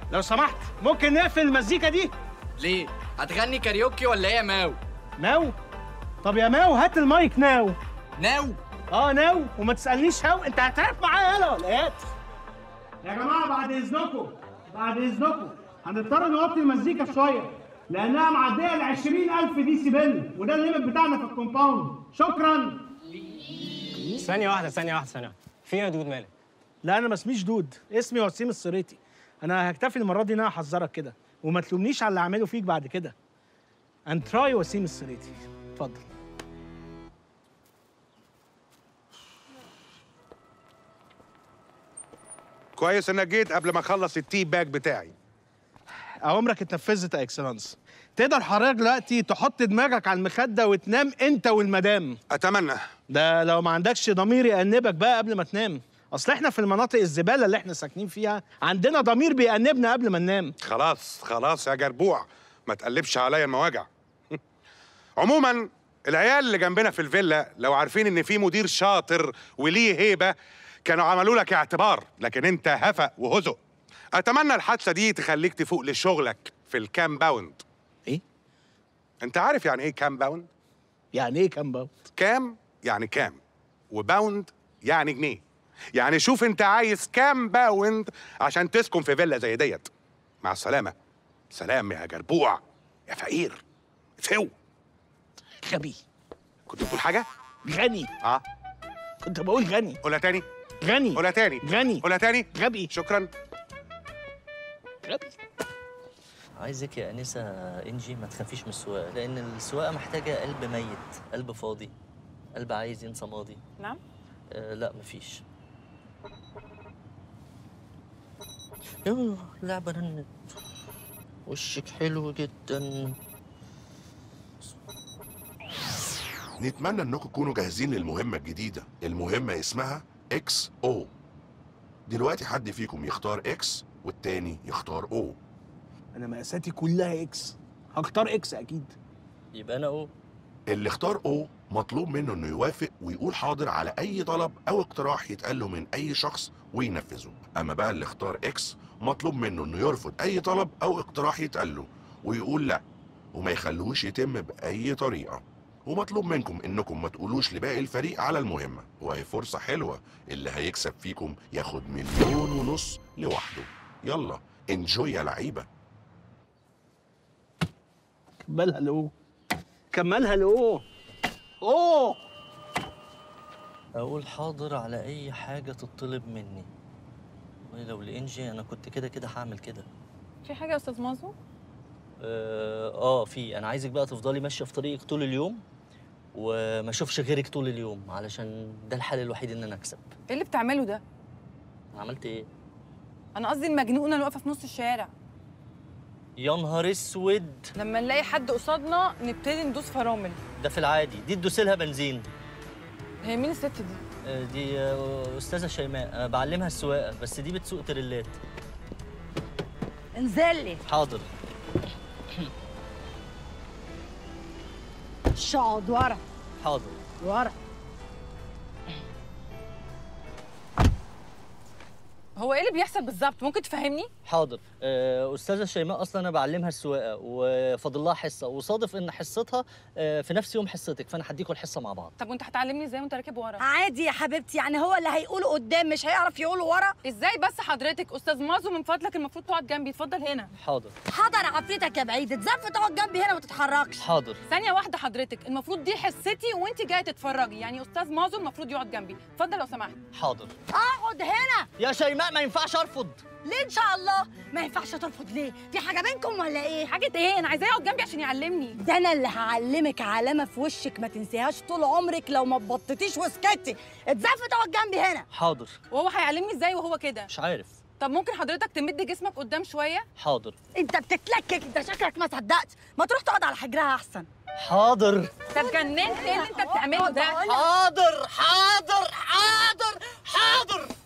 لو سمحت ممكن نقفل المزيكا دي ليه هتغني كاريوكي ولا ايه يا ماو ناو طب يا ماو هات المايك ناو ناو اه ناو وما تسالنيش هاو انت هتعرف معايا يلا ولا ايه يا جماعه بعد اذنكم بعد اذنكم هنضطر نوطي المزيكا شويه لانها معديه ل 20000 دي بل وده الليمت بتاعنا في الكومباوند شكرا ثانية واحدة ثانية واحدة ثانية واحدة فين يا دود مالك؟ لا انا ما اسميش دود اسمي وسيم السريتي انا هكتفي المره دي ان انا احذرك كده وما تلومنيش على اللي اعمله فيك بعد كده انتراي وسيم السريتي اتفضل كويس انك جيت قبل ما اخلص التي باك بتاعي اوامرك اتنفذت يا اكسلانس تقدر حضرتك دلوقتي تحط دماغك على المخده وتنام انت والمدام اتمنى ده لو ما عندكش ضمير يأنبك بقى قبل ما تنام اصل احنا في المناطق الزباله اللي احنا ساكنين فيها عندنا ضمير بيأنبنا قبل ما ننام خلاص خلاص يا جربوع ما تقلبش عليا المواجع عموما العيال اللي جنبنا في الفيلا لو عارفين ان في مدير شاطر وليه هيبه كانوا عملوا لك اعتبار لكن انت هفق وهزق اتمنى الحادثه دي تخليك تفوق لشغلك في الكامباوند ايه انت عارف يعني ايه كامباوند يعني ايه كام باوند كام يعني كام وباوند يعني جنيه يعني شوف انت عايز كام باوند عشان تسكن في فيلا زي ديت مع السلامة سلام يا جربوع يا فقير فو غبي كنت بتقول حاجة؟ غني اه كنت بقول غني قولها تاني غني قولها تاني غني قولها تاني غبي شكرا غبي عايزك يا انسه انجي ما تخافيش من السواقه لان السواقه محتاجه قلب ميت قلب فاضي قلب عايز ينسى ماضي نعم آه لا مفيش يوه اللعبه رنت وشك حلو جدا نتمنى انكم تكونوا جاهزين للمهمة الجديدة المهمة اسمها اكس او دلوقتي حد فيكم يختار اكس والتاني يختار او انا مقاساتي كلها اكس هختار اكس اكيد يبقى انا او اللي اختار او مطلوب منه انه يوافق ويقول حاضر على اي طلب او اقتراح يتقال له من اي شخص وينفذه اما بقى اللي اختار اكس مطلوب منه انه يرفض اي طلب او اقتراح يتقال له ويقول لا وما يخلوش يتم باي طريقه ومطلوب منكم انكم ما تقولوش لباقي الفريق على المهمه وهي فرصه حلوه اللي هيكسب فيكم ياخد مليون ونص لوحده يلا انجوي يا لعيبه كملها لو كملها لو اوه اقول حاضر على اي حاجه تطلب مني والله لو لانجي انا كنت كده كده هعمل كده في حاجه يا استاذ مازو اه آه، في انا عايزك بقى تفضلي ماشيه في طريقك طول اليوم وما اشوفش غيرك طول اليوم علشان ده الحل الوحيد ان انا اكسب ايه اللي بتعمله ده عملت ايه انا قصدي المجنونه اللي واقفه في نص الشارع يا نهار اسود لما نلاقي حد قصادنا نبتدي ندوس فرامل ده في العادي دي تدوسلها بنزين هي مين الست دي آه، دي آه، استاذه شيماء أنا بعلمها السواقه بس دي بتسوق تريلات انزل لي حاضر اقعد ورا حاضر ورا هو ايه اللي بيحصل بالظبط ممكن تفهمني حاضر آه، استاذه شيماء اصلا انا بعلمها السواقه وفاضل لها حصه وصادف ان حصتها آه، في نفس يوم حصتك فانا هديكوا الحصه مع بعض طب وانت هتعلمني ازاي وانت راكب ورا عادي يا حبيبتي يعني هو اللي هيقوله قدام مش هيعرف يقوله ورا ازاي بس حضرتك استاذ مازو من فضلك المفروض تقعد جنبي اتفضل هنا حاضر حضر عفريتك يا بعيد اتزف تقعد جنبي هنا ما تتحركش حاضر ثانيه واحده حضرتك المفروض دي حصتي وانت جايه تتفرجي يعني استاذ مازو المفروض يقعد جنبي اتفضل لو سمحت حاضر اقعد هنا يا شيماء ما ينفعش ارفض ليه ان شاء الله ما ينفعش ترفض ليه في حاجه بينكم ولا ايه حاجه ايه انا عايزاه يقعد جنبي عشان يعلمني ده انا اللي هعلمك علامه في وشك ما تنسيهاش طول عمرك لو ما تبططيش وسكتي اتزف تقعد جنبي هنا حاضر وهو هيعلمني ازاي وهو كده مش عارف طب ممكن حضرتك تمد جسمك قدام شويه حاضر انت بتتلكك انت شكلك ما صدقت ما تروح تقعد على حجرها احسن حاضر طب جننت ايه اللي انت بتعمله ده حاضر حاضر حاضر حاضر